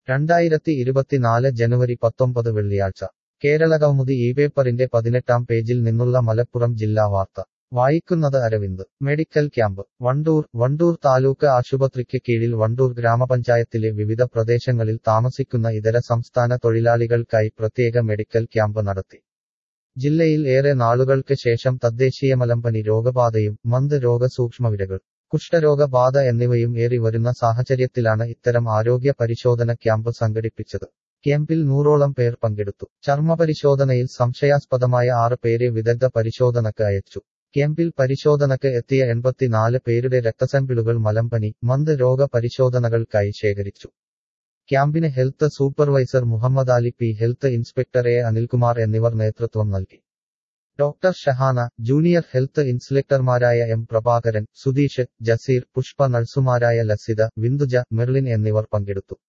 രണ്ടായിരത്തി ഇരുപത്തിനാല് ജനുവരി പത്തൊമ്പത് വെള്ളിയാഴ്ച കേരളകൗമുദി ഈ പേപ്പറിന്റെ പതിനെട്ടാം പേജിൽ നിന്നുള്ള മലപ്പുറം ജില്ലാ വാർത്ത വായിക്കുന്നത് അരവിന്ദ് മെഡിക്കൽ ക്യാമ്പ് വണ്ടൂർ വണ്ടൂർ താലൂക്ക് ആശുപത്രിക്ക് കീഴിൽ വണ്ടൂർ ഗ്രാമപഞ്ചായത്തിലെ വിവിധ പ്രദേശങ്ങളിൽ താമസിക്കുന്ന ഇതര സംസ്ഥാന തൊഴിലാളികൾക്കായി പ്രത്യേക മെഡിക്കൽ ക്യാമ്പ് നടത്തി ജില്ലയിൽ ഏറെ നാളുകൾക്ക് ശേഷം തദ്ദേശീയ മലമ്പനി രോഗബാധയും മന്ത് രോഗസൂക്ഷ്മവിരകൾ കുഷ്ഠരോഗബാധ എന്നിവയും ഏറി വരുന്ന സാഹചര്യത്തിലാണ് ഇത്തരം ആരോഗ്യ പരിശോധന ക്യാമ്പ് സംഘടിപ്പിച്ചത് ക്യാമ്പിൽ നൂറോളം പേർ പങ്കെടുത്തു ചർമ്മപരിശോധനയിൽ സംശയാസ്പദമായ ആറ് പേരെ വിദഗ്ധ പരിശോധനക്ക് അയച്ചു ക്യാമ്പിൽ പരിശോധനക്ക് എത്തിയ എൺപത്തിനാല് പേരുടെ രക്തസാമ്പിളുകൾ മലമ്പനി മന്ത് രോഗ പരിശോധനകൾക്കായി ശേഖരിച്ചു ക്യാമ്പിന് health supervisor Muhammad Ali P health inspector A Anilkumar എന്നിവർ നേതൃത്വം നൽകി ഡോക്ടർ ഷഹാന ജൂനിയർ ഹെൽത്ത് ഇൻസ്പെക്ടർമാരായ എം പ്രഭാകരൻ സുധീഷ് ജസീർ പുഷ്പ നഴ്സുമാരായ ലസിത വിന്ദുജ മെർലിൻ എന്നിവർ പങ്കെടുത്തു